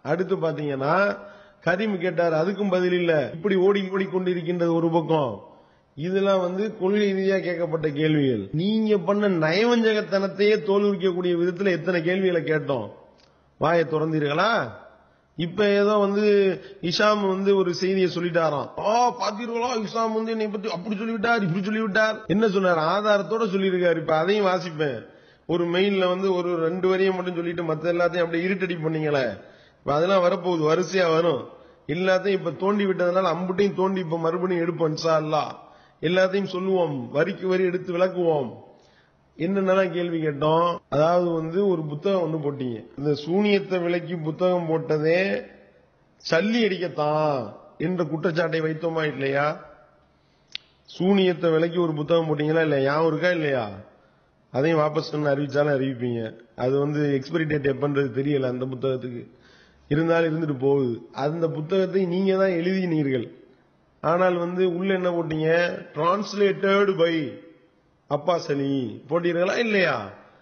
அடுத்து பாத்தீங்கன்னா கரீம் கேட்டார் அதுக்கும் பதில் இல்ல இப்படி ஓடி ஓடி கொண்டிருக்கின்றது ஒரு பக்கம் இதெல்லாம் வந்து கொள்கை ரீதியா கேட்கப்பட்ட கேள்விகள் நீங்க பண்ண நயவஞ்சகத்தனத்தையே தோல்விக்கக்கூடிய விதத்துல எத்தனை கேள்விகளை கேட்டோம் வாயை திறந்தீர்களா இப்ப ஏதோ வந்து இஷாம் வந்து ஒரு செய்தியை சொல்லிட்டாராம் ஆ பாத்தீர்களா இஷாம் வந்து என்னை பத்தி அப்படி சொல்லிவிட்டார் இப்படி சொல்லிவிட்டார் என்ன சொன்னார் ஆதாரத்தோட சொல்லியிருக்காரு இப்ப அதையும் வாசிப்பேன் ஒரு மெயில்ல வந்து ஒரு ரெண்டு வரியை மட்டும் சொல்லிட்டு மத்த எல்லாத்தையும் அப்படியே இருட்டடி பண்ணீங்களே இப்ப அதெல்லாம் வரப்போகுது வரிசையா வரும் எல்லாத்தையும் இப்ப தோண்டி விட்டதுனால அம்புட்டையும் தோண்டி இப்ப மறுபடியும் எடுப்போம் இன்ஷா அல்லாஹ் எல்லாத்தையும் சொல்லுவோம் வரிக்கு வரி எடுத்து விளக்குவோம் என்னென்னலாம் கேள்வி கேட்டோம் அதாவது வந்து ஒரு புத்தகம் ஒண்ணு போட்டீங்க இந்த சூனியத்தை விலக்கி புத்தகம் போட்டதே சல்லி அடிக்கத்தான் என்ற குற்றச்சாட்டை வைத்தோமா இல்லையா சூனியத்தை விலக்கி ஒரு புத்தகம் போட்டீங்களா இல்லையா ஞாபகம் இருக்கா இல்லையா அதையும் வாபஸ் பண்ண அறிவிச்சாலும் அறிவிப்பீங்க அது வந்து எக்ஸ்பைரி டேட் எப்பன்றது தெரியல அந்த புத்தகத்துக்கு இருந்தாலும் இருந்துட்டு போகுது அந்த புத்தகத்தை நீங்க தான் எழுதினீர்கள் ஆனால் வந்து உள்ள என்ன போட்டீங்க டிரான்ஸ்லேட்டட் பை அப்பாஸ் அலி போட்டீர்களா இல்லையா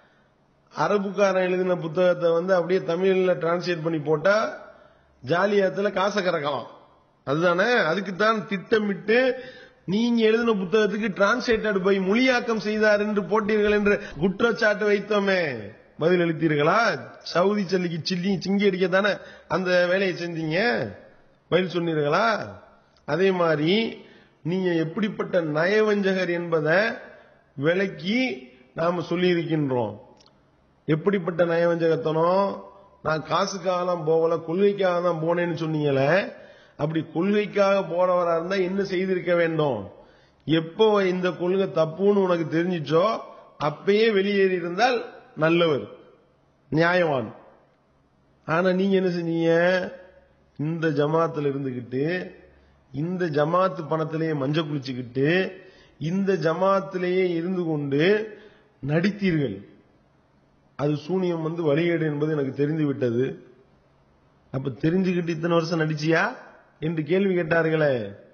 அரபுக்காரன் எழுதின புத்தகத்தை வந்து அப்படியே தமிழ்ல டிரான்ஸ்லேட் பண்ணி போட்டா ஜாலியாத்துல காசை கறக்கலாம் அதுதானே அதுக்கு தான் திட்டமிட்டு நீங்க எழுதின புத்தகத்துக்கு டிரான்ஸ்லேட்டட் பை மொழியாக்கம் செய்தார் என்று போட்டீர்கள் என்று குற்றச்சாட்டு வைத்தோமே பதில் அளித்தீர்களா சவுதி சல்லிக்கு சில்லி சிங்கி அடிக்க தானே அந்த வேலையை செஞ்சீங்க பதில் சொன்னீர்களா அதே மாதிரி நீங்க எப்படிப்பட்ட நயவஞ்சகர் என்பதை விளக்கி நாம சொல்லி இருக்கின்றோம் எப்படிப்பட்ட நயவஞ்சகத்தனம் நான் காசுக்காக தான் போகல கொள்கைக்காக தான் போனேன்னு சொன்னீங்களே அப்படி கொள்கைக்காக போனவரா இருந்தா என்ன செய்திருக்க வேண்டும் எப்போ இந்த கொள்கை தப்புன்னு உனக்கு தெரிஞ்சிச்சோ அப்பயே வெளியேறி இருந்தால் நல்லவர் நியாயவான் ஆனா நீங்க என்ன செஞ்சீங்க இந்த ஜமாத்துல இருந்துகிட்டு இந்த ஜமாத்து பணத்திலேயே மஞ்சள் குளிச்சுக்கிட்டு இந்த ஜமாத்திலேயே இருந்து கொண்டு நடித்தீர்கள் அது சூனியம் வந்து வழிகேடு என்பது எனக்கு தெரிந்து விட்டது அப்ப தெரிஞ்சுக்கிட்டு இத்தனை வருஷம் நடிச்சியா என்று கேள்வி கேட்டார்களே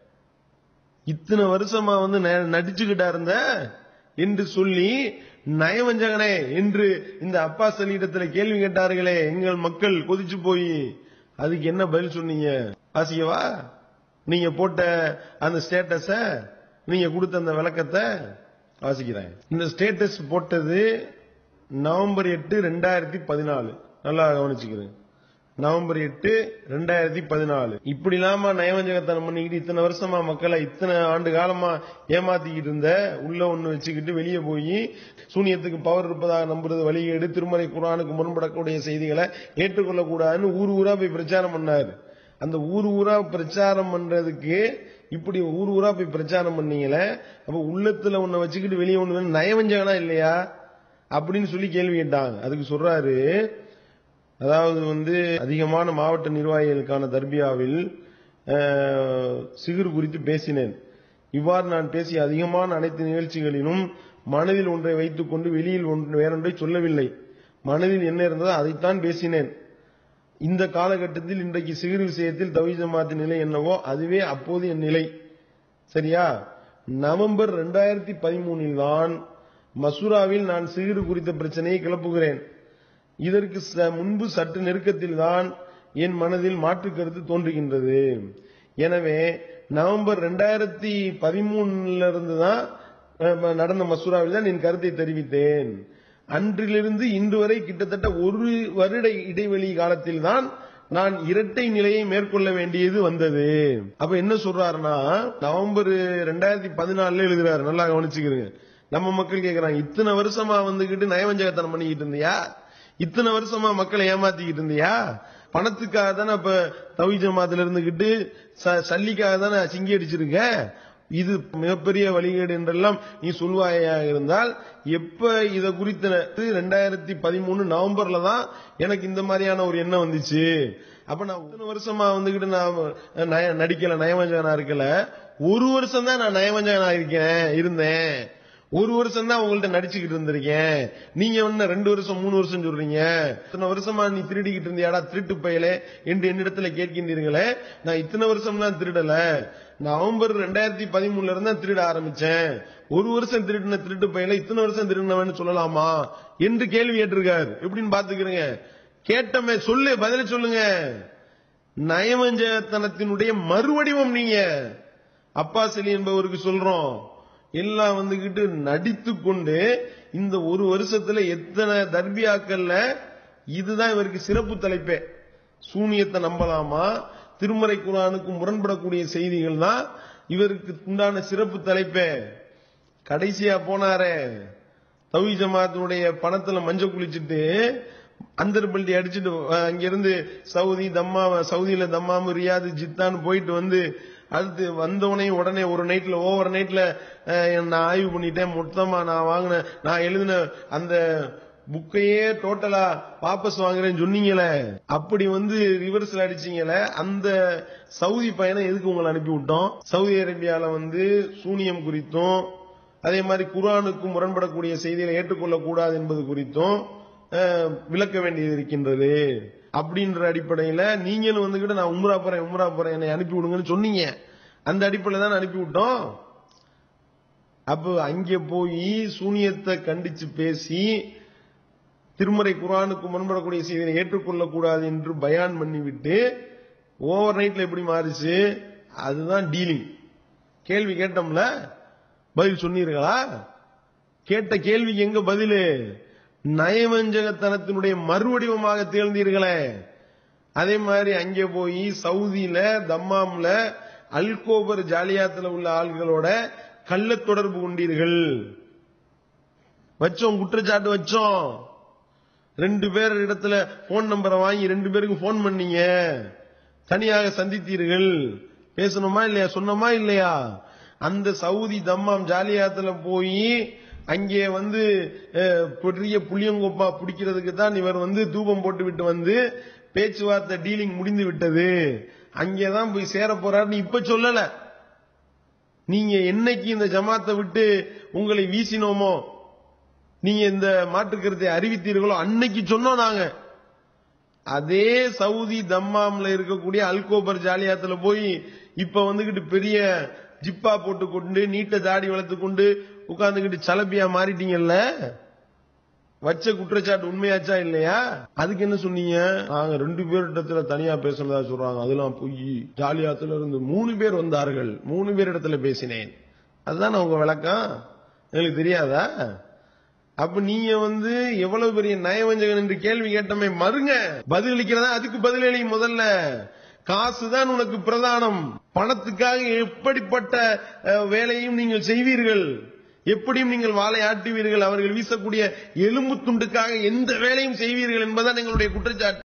இத்தனை வருஷமா வந்து ந- நடிச்சுக்கிட்டா இருந்த என்று சொல்லி நயவஞ்சகனே என்று இந்த அப்பா சலீடத்துல கேள்வி கேட்டார்களே எங்கள் மக்கள் கொதிச்சு போய் அதுக்கு என்ன பதில் சொன்னீங்க வாசிக்கவா நீங்க போட்ட அந்த ஸ்டேட்டஸ நீங்க கொடுத்த அந்த விளக்கத்தை வாசிக்கிறேன் இந்த ஸ்டேட்டஸ் போட்டது நவம்பர் எட்டு ரெண்டாயிரத்தி பதினாலு நல்லா கவனிச்சுக்கிறேன் நவம்பர் எட்டு ரெண்டாயிரத்தி பதினாலு இப்படி இல்லாம நயவஞ்சகத்தனம் பண்ணிக்கிட்டு இத்தனை வருஷமா மக்களை இத்தனை ஆண்டு காலமா ஏமாத்திக்கிட்டு இருந்த உள்ள ஒண்ணு வச்சுக்கிட்டு வெளியே போய் சூனியத்துக்கு பவர் இருப்பதாக நம்புறது வழிகேடு திருமலை குரானுக்கு முன்படக்கூடிய செய்திகளை ஏற்றுக்கொள்ளக்கூடாதுன்னு ஊர் ஊரா போய் பிரச்சாரம் பண்ணாரு அந்த ஊர் ஊரா பிரச்சாரம் பண்றதுக்கு இப்படி ஊர் ஊரா போய் பிரச்சாரம் பண்ணீங்களே அப்ப உள்ளத்துல ஒண்ண வச்சுக்கிட்டு வெளியே ஒண்ணு நயவஞ்சகனா இல்லையா அப்படின்னு சொல்லி கேள்வி கேட்டாங்க அதுக்கு சொல்றாரு அதாவது வந்து அதிகமான மாவட்ட நிர்வாகிகளுக்கான தர்பியாவில் அஹ், சிகுர் குறித்து பேசினேன் இவ்வாறு நான் பேசிய அதிகமான அனைத்து நிகழ்ச்சிகளிலும் மனதில் ஒன்றை வைத்துக் கொண்டு வெளியில் ஒன்று வேறொன்றை சொல்லவில்லை மனதில் என்ன இருந்ததோ அதைத்தான் பேசினேன் இந்த காலகட்டத்தில் இன்றைக்கு சிகிர் விஷயத்தில் தவி ஜமாத்தின் நிலை என்னவோ அதுவே அப்போது என் நிலை சரியா நவம்பர் ரெண்டாயிரத்தி பதிமூணில் தான் மசூராவில் நான் சிகிர் குறித்த பிரச்சனையை கிளப்புகிறேன் இதற்கு ச- முன்பு சற்று நெருக்கத்தில் தான் என் மனதில் மாற்று கருத்து தோன்றுகின்றது எனவே நவம்பர் ரெண்டாயிரத்தி பதிமூணுல இருந்து தான் அஹ், நடந்த மசூராவில் தான் என் கருத்தை தெரிவித்தேன் அன்றிலிருந்து இன்று வரை கிட்டத்தட்ட ஒரு வருட இடைவெளி காலத்தில் தான் நான் இரட்டை நிலையை மேற்கொள்ள வேண்டியது வந்தது அப்ப என்ன சொல்றாருன்னா நவம்பர் ரெண்டாயிரத்தி பதினாலுல எழுதுறாரு நல்லா கவனிச்சுக்கிறீங்க நம்ம மக்கள் கேக்குறாங்க இத்தனை வருஷமா வந்துகிட்டு நயவஞ்சகத்தனம் பண்ணிக்கிட்டு இருந்தியா இத்தனை வருஷமா மக்களை ஏமாத்திக்கிட்டு இருந்தியா பணத்துக்காக தானே இப்ப தவி ஜமாத்துல இருந்துகிட்டு ச- சல்லிக்காக தானே சிங்கி அடிச்சிருக்க இது மிகப்பெரிய வழிகேடு என்றெல்லாம் நீ சொல்வாயா இருந்தால் எப்ப இத குறித்த ரெண்டாயிரத்தி பதிமூணு நவம்பர்ல தான் எனக்கு இந்த மாதிரியான ஒரு எண்ணம் வந்துச்சு அப்ப நான் இத்தனை வருஷமா வந்துகிட்டு நான் நய- நடிக்கல நயவஞ்சகனா இருக்கல ஒரு வருஷம் தான் நான் நயவஞ்சகனா இருக்கேன் இருந்தேன் ஒரு வருஷம் தான் உங்கள்ட்ட நடிச்சுக்கிட்டு இருந்திருக்கேன் நீங்க என்ன ரெண்டு வருஷம் மூணு வருஷம் சொல்றீங்க இத்தனை வருஷமா நீ திருடிக்கிட்டு இருந்தியாடா திருட்டு பயலே என்று என்னிடத்துல கேட்கின்றீர்களே நான் இத்தனை வருஷம்லாம் திருடல நவம்பர் ரெண்டாயிரத்தி பதிமூணுல இருந்து தான் திருட ஆரம்பிச்சேன் ஒரு வருஷம் திருடின திருட்டு பயல இத்தனை வருஷம் திருடினவன்னு சொல்லலாமா என்று கேள்வி கேட்டிருக்காரு எப்படின்னு பாத்துக்கிறேங்க கேட்டமே சொல்லு பதில சொல்லுங்க நயவஞ்சகத்தனத்தினுடைய மறுவடிவம் நீங்க அப்பாஸ் அலி என்பவருக்கு சொல்றோம் எல்லாம் வந்துகிட்டு நடித்து கொண்டு இந்த ஒரு வருஷத்துல எத்தனை தர்பியாக்கள்ல இதுதான் இவருக்கு சிறப்பு தலைப்பே சூனியத்தை நம்பலாமா திருமறை குரானுக்கு முரண்படக்கூடிய செய்திகள் தான் இவருக்கு உண்டான சிறப்பு தலைப்பே கடைசியா போனாரே தவி ஜமாத்தினுடைய பணத்துல மஞ்சள் குளிச்சுட்டு அந்தர் பல்டி அடிச்சுட்டு அஹ், அங்கிருந்து சவுதி தம்மா சவுதியில தம்மாமு ரியாது ஜித்தான்னு போயிட்டு வந்து அடுத்து வந்தவனே உடனே ஒரு நைட்ல ஓவர் நைட்ல நான் ஆய்வு பண்ணிட்டேன் மொத்தமா நான் வாங்கின நான் எழுதின அந்த புக்கையே டோட்டலா வாபஸ் வாங்குறேன்னு சொன்னீங்களே அப்படி வந்து ரிவர்ஸ்ல அடிச்சீங்களே அந்த சவுதி பயணம் எதுக்கு உங்களை அனுப்பி விட்டோம் சவுதி அரேபியால வந்து சூனியம் குறித்தும் அதே மாதிரி குர்ஆனுக்கு முரண்படக்கூடிய செய்திகளை ஏற்றுக்கொள்ளக்கூடாது என்பது குறித்தும் அஹ், விளக்க வேண்டியது இருக்கின்றது அப்படின்ற அடிப்படையில நீங்களும் வந்துகிட்டு நான் உம்ரா போறேன் உம்ரா போறேன் என்னை அனுப்பி விடுங்கன்னு சொன்னீங்க அந்த அடிப்படையில தான் அனுப்பி விட்டோம் அப்போ அங்கே போய் சூனியத்தை கண்டிச்சு பேசி திருமறை குர்ஆனுக்கு முன்படக்கூடிய செய்தியை ஏற்றுக்கொள்ளக்கூடாது என்று பயான் பண்ணிவிட்டு ஓவர் நைட்ல எப்படி மாறிச்சு அதுதான் டீலிங் கேள்வி கேட்டோம்ல பதில் சொன்னீர்களா கேட்ட கேள்விக்கு எங்க பதிலு நயவஞ்சகத்தனத்தினுடைய மறுவடிவமாக தேர்ந்தீர்களே அதே மாதிரி அங்கே போய் சவுதியில தம்மாம்ல அல்கோபர் ஜாலியாத்துல உள்ள ஆள்களோட கள்ள தொடர்பு கொண்டீர்கள் வச்சோம் குற்றச்சாட்டு வச்சோம் ரெண்டு பேர் இடத்துல போன் நம்பரை வாங்கி ரெண்டு பேருக்கு போன் பண்ணீங்க தனியாக சந்தித்தீர்கள் பேசணுமா இல்லையா சொன்னோமா இல்லையா அந்த சவுதி தம்மாம் ஜாலியாத்துல போய் அங்கே வந்து அஹ், பெரிய புளியங்கொப்பா பிடிக்கிறதுக்கு தான் இவர் வந்து தூபம் போட்டு விட்டு வந்து பேச்சுவார்த்தை டீலிங் முடிந்து விட்டது அங்கேதான் போய் சேர போறாருன்னு இப்ப சொல்லல நீங்க என்னைக்கு இந்த ஜமாத்தை விட்டு உங்களை வீசினோமோ நீங்க இந்த மாற்றுக்கருத்தை அறிவித்தீர்களோ அன்னைக்கு சொன்னோம் நாங்க அதே சவுதி தம்மாம்ல இருக்கக்கூடிய அல்கோபர் ஜாலியாத்துல போய் இப்ப வந்துகிட்டு பெரிய ஜிப்பா போட்டு கொண்டு நீட்ட தாடி வளர்த்து கொண்டு உட்கார்ந்துகிட்டு சலபியா மாறிட்டீங்கல்ல வச்ச குற்றச்சாட்டு உண்மையாச்சா இல்லையா அதுக்கு என்ன சொன்னீங்க நாங்க ரெண்டு பேரிடத்துல தனியா பேசுனதா சொல்றாங்க அதெல்லாம் பொய் ஜாலியாத்துல இருந்து மூணு பேர் வந்தார்கள் மூணு பேர் இடத்துல பேசினேன் அதுதான் உங்க விளக்கம் எங்களுக்கு தெரியாதா அப்ப நீங்க வந்து எவ்வளவு பெரிய நயவஞ்சகன் என்று கேள்வி கேட்டமே மறுங்க பதிலளிக்கிறதா அதுக்கு பதிலளி முதல்ல காசுதான் உனக்கு பிரதானம் பணத்துக்காக எப்படிப்பட்ட அஹ், வேலையும் நீங்கள் செய்வீர்கள் எப்படியும் நீங்கள் வாளை ஆட்டுவீர்கள் அவர்கள் வீசக்கூடிய எலும்பு துண்டுக்காக எந்த வேலையும் செய்வீர்கள் என்பதுதான் எங்களுடைய குற்றச்சாட்டு